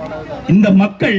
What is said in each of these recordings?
இந்த மக்கள்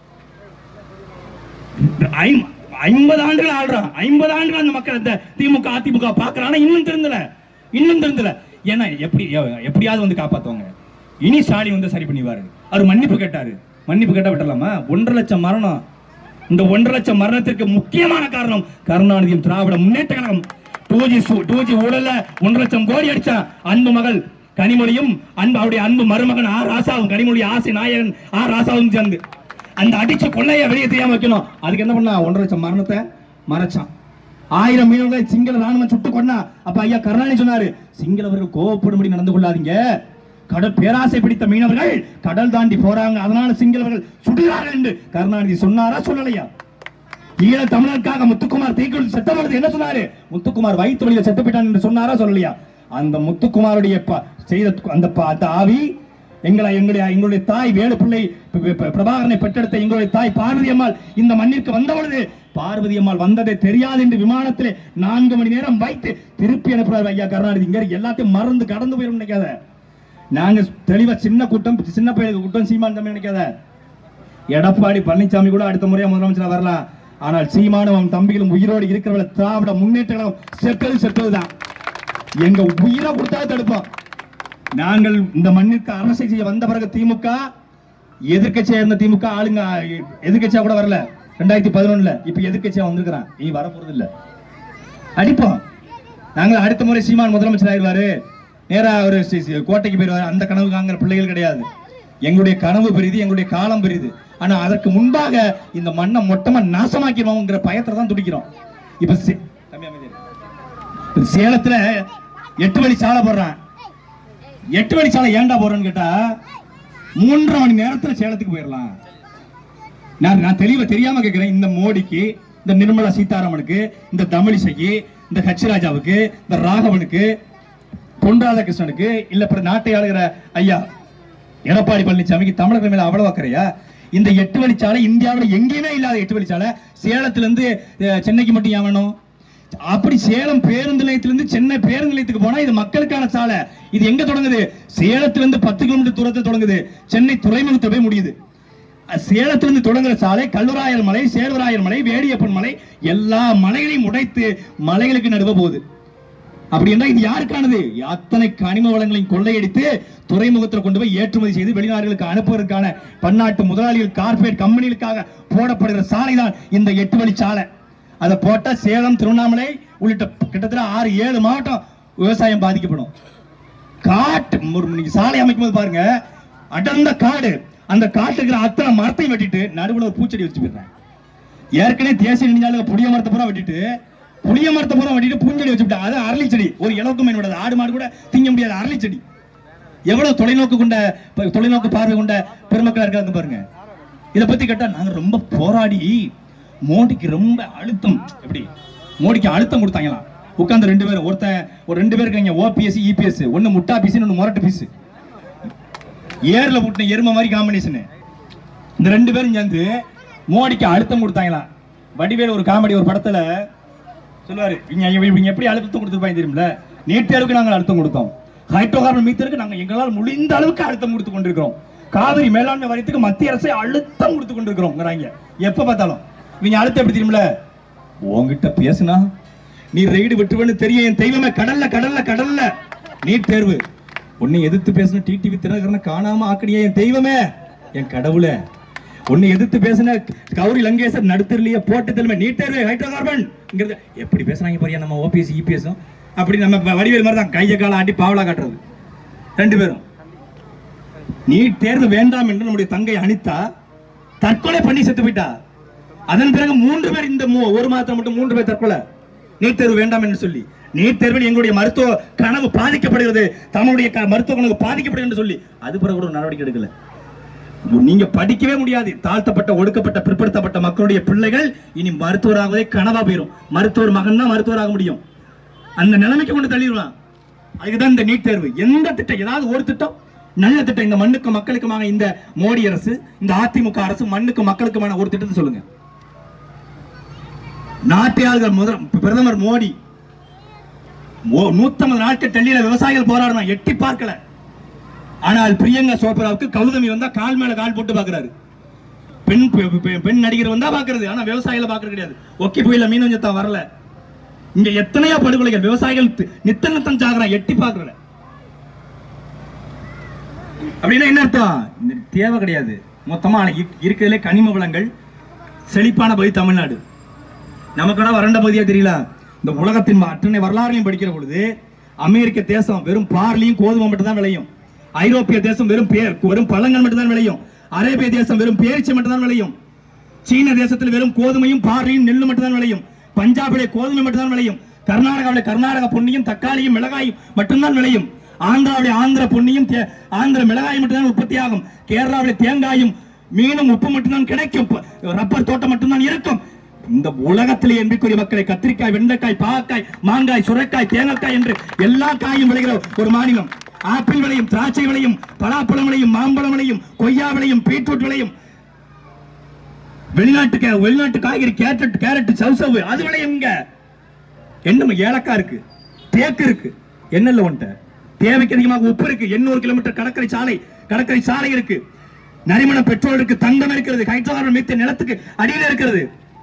ஐம்- ஐம்பது ஆண்டுகள் ஆள்றான் ஐம்பது ஆண்டுகள் அந்த மக்கள் இந்த திமுக அதிமுக பாக்குறான் இன்னும் திருந்தல இன்னும் திருந்தல ஏன்னா எப்படி எ- எப்படியாவது வந்து காப்பாத்துவாங்க இனி ஸ்டாலின் வந்து சரி பண்ணிவாரு அவர் மன்னிப்பு கேட்டாரு மன்னிப்பு கேட்டா விட்டலாமா ஒன்றரை லட்சம் மரணம் இந்த ஒன்றரை லட்சம் மரணத்திற்கு முக்கியமான காரணம் கருணாநிதியும் திராவிட முன்னேற்ற கழகம் டூ ஜி டூ ஜி ஊழல்ல ஒன்றரை லட்சம் கோடி அடிச்சா அன்பு மகள் கனிமொழியும் அன்பு அவருடைய அன்பு மருமகன் ஆர் ராசாவும் கனிமொழி ஆசை நாயகன் ஆர் ராசாவும் சேர்ந்து அந்த அடிச்ச கொள்ளைய வெளியே தெரியாம வைக்கணும் அதுக்கு என்ன பண்ணா ஒன்றரை லட்சம் மரணத்தை மறைச்சான் ஆயிரம் மீனவர்களை சிங்கள ராணுவம் சுட்டு கொண்டா அப்ப ஐயா கருணாநிதி சொன்னாரு சிங்களவர்கள் கோவப்படும்படி நடந்து கொள்ளாதீங்க கடல் பேராசை பிடித்த மீனவர்கள் கடல் தாண்டி போறாங்க அதனால சிங்களவர்கள் சுடுகிறார்கள் என்று கருணாநிதி சொன்னாரா சொல்லலையா ஈழ தமிழருக்காக முத்துக்குமார் தீக்குள் செத்தவரது என்ன சொன்னாரு முத்துக்குமார் வயிற்று வழியில செத்து போயிட்டான் என்று சொன்னாரா சொல்லலையா அந்த முத்துக்குமாருடைய ப- செய்த அந்த ப- அந்த ஆவி எங்களை எங்களுடைய எங்களுடைய தாய் வேலு பிள்ளை ப- ப- பிரபாகரனை பெற்றெடுத்த எங்களுடைய தாய் பார்வதி அம்மாள் இந்த மண்ணிற்கு வந்த பொழுது பார்வதி அம்மாள் வந்ததை தெரியாது என்று விமானத்திலே நான்கு மணி நேரம் வைத்து திருப்பி அனுப்புறாரு ஐயா கருணாநிதி இங்க எல்லாத்தையும் மறந்து கடந்து போயிடும் நினைக்காத நாங்க தெளிவா சின்ன கூட்டம் சின்ன பையனுக்கு கூட்டம் சீமான் தம்பி நினைக்காத எடப்பாடி பழனிசாமி கூட அடுத்த முறையா முதலமைச்சரா வரலாம் ஆனால் சீமானும் அவன் தம்பிகளும் உயிரோடு இருக்கிறவள திராவிட முன்னேற்ற கழகம் செத்தது செத்ததுதான் எங்க உயிரை கொடுத்தா தடுப்போம் நாங்கள் இந்த மண்ணிற்கு அரசை செய்ய வந்த பிறகு திமுக எதிர்க்கட்சியா இருந்த திமுக ஆளுங்க எதிர்க்கட்சியா கூட வரல ரெண்டாயிரத்தி பதினொன்னுல இப்ப எதிர்க்கட்சியா வந்திருக்கிறான் நீ வர போறது இல்ல அடிப்போம் நாங்க அடுத்த முறை சீமான் முதலமைச்சர் ஆயிடுவாரு நேரா ஒரு சி- சி- கோட்டைக்கு போயிடுவாரு அந்த கனவு காங்கிற பிள்ளைகள் கிடையாது எங்களுடைய கனவு பெரிது எங்களுடைய காலம் பெரிது ஆனா அதற்கு முன்பாக இந்த மண்ணை மொத்தமா நாசமாக்கிடுவோங்கிற பயத்துல தான் துடிக்கிறோம் இப்ப சி- தம்பி அமைதியா இரு. இப்ப சேலத்துல எட்டு வழி சாலை போடுறான் எட்டு வழி சாலை ஏன்டா போறேன்னு கேட்டா மூன்றரை மணி நேரத்துல சேலத்துக்கு போயிடலாம் நான் நான் தெளிவா தெரியாம கேட்கிறேன் இந்த மோடிக்கு இந்த நிர்மலா சீதாராமனுக்கு இந்த தமிழிசைக்கு இந்த ஹச் ராஜாவுக்கு இந்த ராகவனுக்கு பொன் ராதாகிருஷ்ணனுக்கு இல்ல பிற நாட்டை ஆளுகிற ஐயா எடப்பாடி பழனிசாமிக்கு தமிழர்கள் மேல அவ்வளவு அக்கறையா இந்த எட்டு வழிச்சாலை இந்தியாவில் எங்கேயுமே இல்லாத எட்டு வழிச்சாலை சேலத்துல இருந்து அஹ், சென்னைக்கு மட்டும் ஏன் வேணும் அப்படி சேலம் பேருந்து நிலையத்திலிருந்து சென்னை பேருந்து நிலையத்துக்கு போனா இது மக்களுக்கான சாலை இது எங்க தொடங்குது சேலத்துல இருந்து பத்து கிலோமீட்டர் தூரத்தில் தொடங்குது சென்னை துறைமுகத்தை போய் முடியுது அஹ், சேலத்திலிருந்து தொடங்குற சாலை கல்லுராயர் மலை சேர்வராயர் மலை வேடியப்பன் மலை எல்லா மலைகளையும் உடைத்து மலைகளுக்கு நடுவ போகுது அப்படி என்றால் இது யாருக்கானது அத்தனை கனிம வளங்களையும் கொள்ளையடித்து துறைமுகத்தில் கொண்டு போய் ஏற்றுமதி செய்து வெளிநாடுகளுக்கு அனுப்புவதற்கான பன்னாட்டு முதலாளிகள் கார்ப்பரேட் கம்பெனிகளுக்காக போடப்படுகிற சாலை தான் இந்த எட்டு வழி சாலை அதை போட்டா சேலம் திருவண்ணாமலை உள்ளிட்ட கிட்டத்தட்ட ஆறு ஏழு மாவட்டம் விவசாயம் பாதிக்கப்படும் காட்டு ஒரு நீங்க சாலை அமைக்கும் போது பாருங்க அடர்ந்த காடு அந்த காட்டுல இருக்கிற அத்தனை மரத்தையும் வெட்டிட்டு நடுவுல ஒரு பூச்செடி வச்சு போயிடுறாங்க ஏற்கனவே தேசிய நெடுஞ்சாலையில புளிய மரத்தை பூரா வெட்டிட்டு புளிய மரத்தை பூரா வெட்டிட்டு பூஞ்செடி வச்சுட்டாங்க அது அரளி செடி ஒரு இலவுக்கு மேனோட ஆடு மாடு கூட திங்க முடியாத அரளி செடி எவ்வளவு தொலைநோக்கு கொண்ட ப- தொலைநோக்கு பார்வை கொண்ட பெருமக்களா இருக்காங்க பாருங்க இத பத்தி கேட்டா நாங்க ரொம்ப போராடி மோடிக்கு ரொம்ப அழுத்தம் எப்படி மோடிக்கு அழுத்தம் கொடுத்தாங்களாம் உட்கார்ந்து ரெண்டு பேரும் ஒருத்தன் ஒரு ரெண்டு பேர் இருக்காங்க ஓபிஎஸ் இபிஎஸ் ஒன்னு முட்டா பீஸ் ஒன்னு முரட்டு பீஸ் ஏர்ல முட்டின எருமை மாதிரி காம்பினேஷன் இந்த ரெண்டு பேரும் சேர்ந்து மோடிக்கு அழுத்தம் கொடுத்தாங்களாம் வடிவேல் ஒரு காமெடி ஒரு படத்துல சொல்லுவாரு இவங்க இவங்க எப்படி அழுத்தம் கொடுத்துருப்பாங்க தெரியுமில்ல நீட் தேர்வுக்கு நாங்கள் அழுத்தம் கொடுத்தோம் ஹைட்ரோ கார்பன் மீட்டருக்கு நாங்கள் எங்களால் முடிந்த அளவுக்கு அழுத்தம் கொடுத்து கொண்டிருக்கிறோம் காவிரி மேலாண்மை வாரியத்துக்கு மத்திய அரசை அழுத்தம் கொடுத்து கொண்டிருக்கிறோம்ங்கிறாங்க எப்ப பார்த்தாலும் இவங்க அழுத்தம் எப்படி தெரியுமில்ல உன்கிட்ட பேசுனா நீ ரைடு விட்டுருவேன்னு தெரியும் என் தெய்வமே கடல்ல கடல்ல கடல்ல நீட் தேர்வு உன்னை எதிர்த்து பேசின டிடிவி தினகரனை காணாம ஆக்கடியே என் தெய்வமே என் கடவுளே உன்னை எதிர்த்து பேசின கௌரி லங்கேசர் நடுத்தர்லயே போட்டு தலைமை நீட் தேர்வு ஹைட்ரோ கார்பன் எப்படி பேசுறாங்க பாரியா நம்ம ஓபிஎஸ் இபிஎஸும் அப்படி நம்ம வ- வடிவேல் மாதிரி தான் கையை காலை ஆட்டி பாவலா காட்டுறது ரெண்டு பேரும் நீட் தேர்வு வேண்டாம் என்று நம்முடைய தங்கை அனிதா தற்கொலை பண்ணி செத்து போயிட்டா அதன் பிறகு மூன்று பேர் இந்த மூ- ஒரு மாதம் மட்டும் மூன்று பேர் தற்கொலை நீட் தேர்வு வேண்டாம் என்று சொல்லி நீட் தேர்வில் எங்களுடைய மருத்துவ கனவு பாதிக்கப்படுகிறது தன்னுடைய க- மருத்துவ கனவு பாதிக்கப்படுகிறது என்று சொல்லி அது பிறகு கூட ஒரு நடவடிக்கை எடுக்கல நீங்க படிக்கவே முடியாது தாழ்த்தப்பட்ட ஒடுக்கப்பட்ட பிற்படுத்தப்பட்ட மக்களுடைய பிள்ளைகள் இனி மருத்துவராகவே கனவா போயிரும் மருத்துவர் மகன் தான் மருத்துவராக முடியும் அந்த நிலைமைக்கு கொண்டு தள்ளிடுவான் அதுக்குதான் இந்த நீட் தேர்வு எந்த திட்டம் ஏதாவது ஒரு திட்டம் நல்ல திட்டம் இந்த மண்ணுக்கு மக்களுக்குமான இந்த மோடி அரசு இந்த அதிமுக அரசு மண்ணுக்கு மக்களுக்குமான ஒரு திட்டத்தை சொல்லுங்க நாட்டை ஆளுகிற முதல் பிரதமர் மோடி நூத்தம்பது நாட்கள் டெல்லியில விவசாயிகள் போராடினா எட்டி பார்க்கல ஆனால் பிரியங்கா சோப்ராவுக்கு கௌதமி வந்தா கால் மேல கால் போட்டு பாக்குறாரு பெண் பெ- பெ- பெண் நடிகர் வந்தா பாக்குறது ஆனா விவசாயில பாக்குறது கிடையாது ஒக்கி புயல மீன் வஞ்சத்தான் வரல இங்க எத்தனையோ படுகொலைகள் விவசாயிகள் தி- நித்த நித்தம் சாகுறான் எட்டி பாக்குறல அப்படின்னா என்ன அர்த்தம் இந்த தேவை கிடையாது மொத்தமா இ- இருக்கிறதுலே கனிம வளங்கள் செழிப்பான பகுதி தமிழ்நாடு நமக்கு வறண்ட பகுதியா தெரியல இந்த உலகத்தின் ம- அத்தனை வரலாறையும் படிக்கிற பொழுது அமெரிக்க தேசம் வெறும் பார்லியும் கோதுமை மட்டும் தான் விளையும் ஐரோப்பிய தேசம் வெறும் பேர் வெறும் பழங்கள் மட்டும் தான் விளையும் அரேபிய தேசம் வெறும் பேரிச்சை மட்டும் தான் விளையும் சீன தேசத்தில் வெறும் கோதுமையும் பார்லியும் நெல்லு மட்டும் தான் விளையும் பஞ்சாபிலே கோதுமை மட்டும் தான் விளையும் கர்நாடகாவில் கர்நாடக பொன்னியும் தக்காளியும் மிளகாயும் மட்டும்தான் விளையும் ஆந்திராவிலே ஆந்திர பொன்னியும் தே- ஆந்திர மிளகாயும் மட்டும்தான் உற்பத்தி ஆகும் கேரளாவிலே தேங்காயும் மீனும் உப்பு மட்டும்தான் கிடைக்கும் ப- ரப்பர் தோட்டம் மட்டும்தான் இருக்கும் இந்த உலகத்திலே என்பிக்குரிய மக்களை கத்திரிக்காய் வெண்டைக்காய் பாகக்காய் மாங்காய் சுரைக்காய் தேங்காய் என்று எல்லா காயும் விளைகிற ஒரு மாநிலம் ஆப்பிள் விளையும் திராட்சை விளையும் பலாப்பழம் விளையும் மாம்பழம் விளையும் கொய்யா விளையும் பீட்ரூட் விளையும் வெளிநாட்டு கே- வெளிநாட்டு காய்கறி கேரட் கேரட் சவுசவு அது விளையும் இங்க என்ன ஏலக்காய் இருக்கு தேக்கு இருக்கு என்ன இல்ல உன்ட்ட தேவைக்கு அதிகமாக உப்பு இருக்கு எண்ணூறு கிலோமீட்டர் கடற்கரை சாலை கடற்கரை சாலை இருக்கு நரிமண பெட்ரோல் இருக்கு தங்கம் இருக்கிறது ஹைட்ரோகார்பன் மித்த நிலத்துக்கு அடியில் இருக்கிறது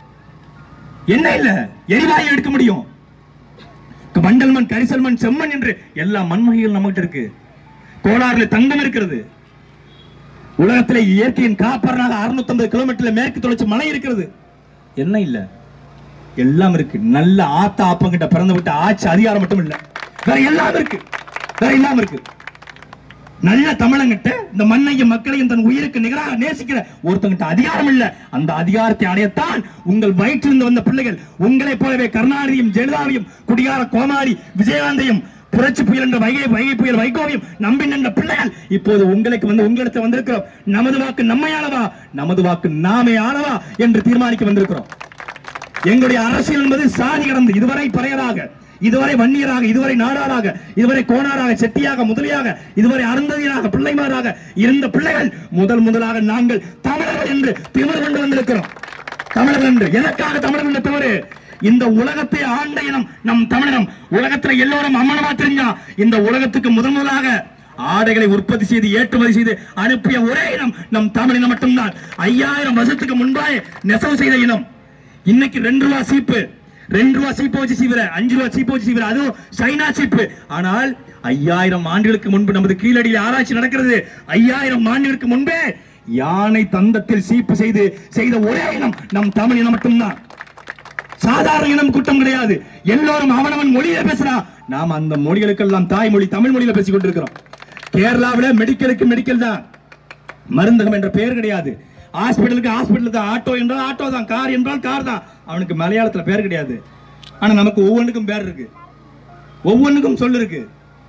என்ன இல்ல எரிவாயு எடுக்க முடியும் மண்டல் மண் கரிசல் மண் செம்மண் என்று எல்லா மண்வகைகள் நம்மகிட்ட இருக்கு கோலாறுல தங்கம் இருக்கிறது உலகத்திலே இயற்கையின் காப்பறனாக 650 கிலோமீட்டர்ல மேற்கு தொடர்ச்சி மலை இருக்கிறது என்ன இல்ல எல்லாம் இருக்கு நல்ல ஆத்த ஆப்பங்கிட்ட பிறந்து விட்ட ஆட்சி அதிகாரம் மட்டும் இல்ல வேற எல்லாம் இருக்கு வேற எல்லாம் இருக்கு நல்ல தமிழங்கிட்ட இந்த மண்ணையும் மக்களையும் தன் உயிருக்கு நிகராக நேசிக்கிற ஒருத்தங்கிட்ட அதிகாரம் இல்ல அந்த அதிகாரத்தை அடையத்தான் உங்கள் வயிற்றிலிருந்து வந்த பிள்ளைகள் உங்களைப் போலவே கருணாநிதியும் ஜெயலலிதாவையும் குடிகார கோமாரி விஜயகாந்தையும் புரட்சி புயல் என்ற வைகை வைகை புயல் வைகோவையும் நம்பி நின்ற பிள்ளைகள் இப்போது உங்களுக்கு வந்து உங்களிடத்தில் வந்திருக்கிறோம் நமது வாக்கு நம்மை ஆளவா நமது வாக்கு நாமே ஆளவா என்று தீர்மானிக்க வந்திருக்கிறோம் எங்களுடைய அரசியல் என்பது சாதி கடந்து இதுவரை பறையராக இதுவரை வன்னியராக இதுவரை நாடாராக இதுவரை கோணாராக செட்டியாக முதலியாக இதுவரை அருந்ததியராக பிள்ளைமாராக இருந்த பிள்ளைகள் முதல் முதலாக நாங்கள் தமிழர்கள் என்று திமிர் கொண்டு வந்திருக்கிறோம் தமிழர்கள் என்று எதற்காக தமிழர்கள் என்ற தவறு இந்த உலகத்தை ஆண்ட இனம் நம் தமிழினம் உலகத்துல எல்லோரும் அம்மனமா தெரிஞ்சா இந்த உலகத்துக்கு முதன் முதலாக ஆடைகளை உற்பத்தி செய்து ஏற்றுமதி செய்து அனுப்பிய ஒரே இனம் நம் தமிழினம் மட்டும்தான் ஐயாயிரம் வருஷத்துக்கு முன்பாக நெசவு செய்த இனம் இன்னைக்கு ரெண்டு ரூபா சீப்பு ரெண்டு ரூபா சீப்பு வச்சு சீவிர அஞ்சு ரூபா சீப்பு வச்சு சீவிர அதுவும் சைனா சீப்பு ஆனால் ஐயாயிரம் ஆண்டுகளுக்கு முன்பு நமது கீழடியில் ஆராய்ச்சி நடக்கிறது ஐயாயிரம் ஆண்டுகளுக்கு முன்பே யானை தந்தத்தில் சீப்பு செய்து செய்த ஒரே இனம் நம் தமிழ் இனம் மட்டும்தான் சாதாரண இனம் குற்றம் கிடையாது எல்லோரும் அவனவன் மொழியில பேசுறான் நாம் அந்த மொழிகளுக்கெல்லாம் தாய்மொழி தமிழ் மொழியில பேசிக் கொண்டிருக்கிறோம் கேரளாவில மெடிக்கலுக்கு மெடிக்கல் தான் மருந்தகம் என்ற பெயர் கிடையாது ஹாஸ்பிட்டலுக்கு ஹாஸ்பிட்டல் தான் ஆட்டோ என்றால் ஆட்டோ தான் கார் என்றால் கார் தான் அவனுக்கு மலையாளத்துல பேர் கிடையாது ஆனா நமக்கு ஒவ்வொன்றுக்கும் பேர் இருக்கு ஒவ்வொன்றுக்கும் சொல் இருக்கு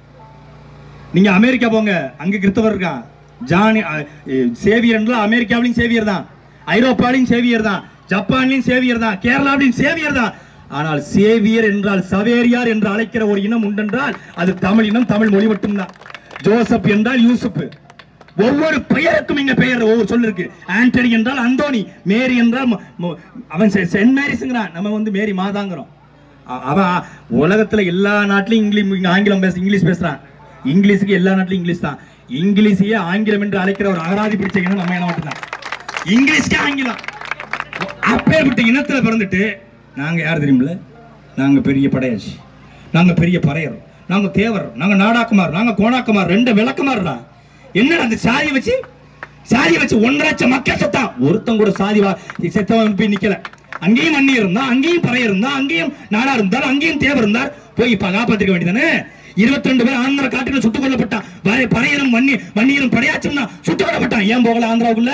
நீங்க அமெரிக்கா போங்க அங்க கிறிஸ்தவர் இருக்கான் ஜானி அ, எ, சேவியர் என்றால் அமெரிக்காவிலும் சேவியர் தான் ஐரோப்பாவிலும் சேவியர் தான் ஜப்பான்லையும் சேவியர் தான் கேரளாவிலும் சேவியர் தான் ஆனால் சேவியர் என்றால் சவேரியார் என்று அழைக்கிற ஒரு இனம் உண்டென்றால் அது தமிழ் இனம் தமிழ் மொழி மட்டும்தான் ஜோசப் என்றால் யூசுப் ஒவ்வொரு பெயருக்கும் இங்க பெயர் ஒவ்வொரு சொல் இருக்கு ஆண்டனி என்றால் அந்தோனி மேரி என்றால் ம- ம- அவன் செ- சென்ட் மேரிஸ்ங்கிறான் நம்ம வந்து மேரி மாதாங்கிறோம் அ- அவன் உலகத்துல எல்லா நாட்டிலும் இங்கிலீஷ் இங்க ஆங்கிலம் பேச இங்கிலீஷ் பேசுறான் இங்கிலீஷுக்கு எல்லா நாட்டிலும் இங்கிலீஷ் தான் இங்கிலீஷையே ஆங்கிலம் என்று அழைக்கிற ஒரு அகராதி பிடிச்ச இனம் நம்ம இனம் மட்டும்தான் இங்கிலீஷ்க்கே ஆங்கிலம் அப்பேற்பட்ட இனத்துல பிறந்துட்டு நாங்க யார் தெரியுமில்ல நாங்க பெரிய படையாச்சி நாங்க பெரிய பறையர் நாங்க தேவர் நாங்க நாடாக்குமார் நாங்க கோணாக்குமார் ரெண்டு விளக்குமார்டா என்னடா அந்த சாதியை வச்சு சாதியை வச்சு ஒன்றரை லட்சம் மக்கள் செத்தான் ஒருத்தன் கூட சாதி வா செத்தவன் போய் நிக்கல அங்கேயும் அண்ணி இருந்தா அங்கேயும் பறையர் இருந்தா அங்கேயும் நாடா இருந்தார் அங்கேயும் தேவர் இருந்தார் போய் இப்ப காப்பாத்திருக்க வேண்டியதானே இருபத்தி ரெண்டு பேர் ஆந்திர காட்டுல சுட்டுக் கொல்லப்பட்டான் வரை- பறையரும் வன்னி வன்னியரும் படையாச்சும் தான் சுட்டுக் கொல்லப்பட்டான் ஏன் போகல ஆந்திராவுக்குள்ள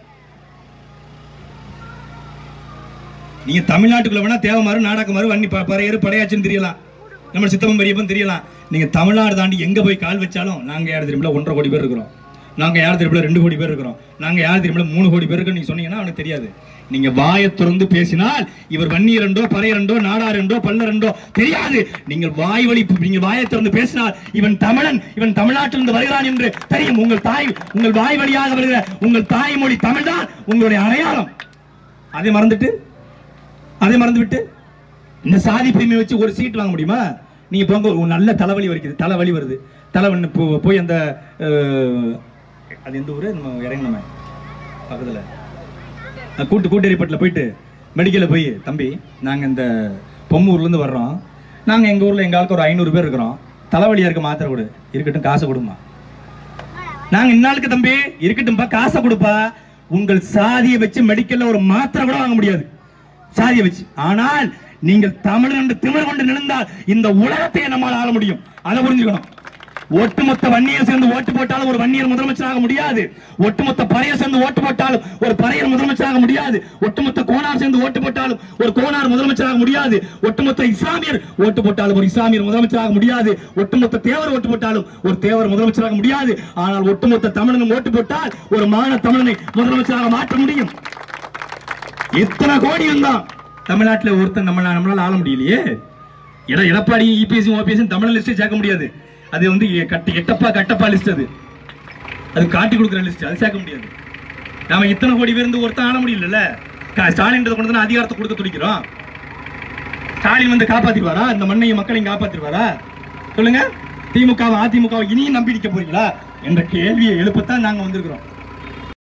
நீங்க தமிழ்நாட்டுக்குள்ள வேணா தேவமாறு நாடகமாறு வன்னி ப- பறையரு படையாச்சுன்னு தெரியலாம் நம்ம சித்தப்பன் பெரியப்பன் தெரியலாம் நீங்க தமிழ்நாடு தாண்டி எங்க போய் கால் வச்சாலும் நாங்க யார் தெரியுமில ஒன்றரை கோடி பேர் இருக்கிறோம் நாங்க யார் தெரியுமில ரெண்டு கோடி பேர் இருக்கிறோம் நாங்க யார் தெரியுமில மூணு கோடி பேருக்கு நீங்க சொன்னீங்கன்னா அவனுக்கு தெரியாது நீங்க வாயை திறந்து பேசினால் இவர் வன்னியரண்டோ பறையரண்டோ நாடாரண்டோ பல்லரண்டோ தெரியாது நீங்கள் வாய் வழி நீங்க வாயை திறந்து பேசினால் இவன் தமிழன் இவன் தமிழ்நாட்டிலிருந்து வருகிறான் என்று தெரியும் உங்கள் தாய் உங்கள் வாய் வழியாக வருகிற உங்கள் தாய்மொழி தமிழ்தான் உங்களுடைய அடையாளம் அதை மறந்துட்டு அதை மறந்து விட்டு இந்த சாதி பிரிமை வச்சு ஒரு சீட் வாங்க முடியுமா நீங்க போங்க ஒரு நல்ல தலைவலி வருது தலைவலி வருது தலைவன் போ போய் அந்த அஹ், அது எந்த ஊரு நம்ம இறங்கணுமே பக்கத்துல அஹ், கூட்டு கூட்டேரிப்பட்டில் போயிட்டு மெடிக்கலில் போய் தம்பி நாங்கள் இந்த பொம்மூர்லேருந்து வர்றோம் நாங்கள் எங்கள் ஊரில் எங்கள் ஆளுக்கு ஒரு ஐநூறு பேர் இருக்கிறோம் தலைவலியா இருக்க மாத்திரை கொடு இருக்கட்டும் காசை கொடுமா நாங்க இந்நாளுக்கு தம்பி இருக்கட்டும்பா காசை கொடுப்பா உங்கள் சாதியை வச்சு மெடிக்கல்ல ஒரு மாத்திரை கூட வாங்க முடியாது சாதியை வச்சு ஆனால் நீங்கள் தமிழன் என்று திமிர் கொண்டு நினைந்தால் இந்த உலகத்தை நம்மால் ஆள முடியும் அதை புரிஞ்சுக்கணும் ஒட்டுமொத்த வன்னியர் சேர்ந்து ஓட்டு போட்டாலும் ஒரு வன்னியர் முதலமைச்சராக முடியாது ஒட்டுமொத்த பறையர் சேர்ந்து ஓட்டு போட்டாலும் ஒரு பறையர் முதலமைச்சராக முடியாது ஒட்டுமொத்த கோனார் சேர்ந்து ஓட்டு போட்டாலும் ஒரு கோனார் முதலமைச்சராக முடியாது ஒட்டுமொத்த இஸ்லாமியர் ஓட்டு போட்டாலும் ஒரு இஸ்லாமியர் முதலமைச்சராக முடியாது ஒட்டுமொத்த தேவர் ஓட்டு போட்டாலும் ஒரு தேவர் முதலமைச்சராக முடியாது ஆனால் ஒட்டுமொத்த தமிழனும் ஓட்டு போட்டால் ஒரு மான தமிழனை முதலமைச்சராக மாற்ற முடியும் எத்தனை கோடி இருந்தான் தமிழ்நாட்டுல ஒருத்தன் நம்ம நம்மளால ஆள முடியலையே எட Edappadi EPS OPS Tamil list சேர்க்க முடியாது அது வந்து கட்டு எட்டப்பா கட்டப்பா லிஸ்ட் அது அது காட்டி கொடுக்குற லிஸ்ட் அது சேர்க்க முடியாது நாம இத்தனை கோடி பேர் இருந்து ஒருத்தன் ஆள முடியல ஸ்டாலின் கொண்டு வந்து அதிகாரத்தை கொடுக்க துடிக்கிறோம் ஸ்டாலின் வந்து காப்பாத்திடுவாரா இந்த மண்ணையும் மக்களையும் காப்பாத்திடுவாரா சொல்லுங்க திமுக அதிமுக இனியும் நம்பி நிக்க போறீங்களா என்ற கேள்வியை எழுப்பத்தான் நாங்க வந்திருக்கிறோம்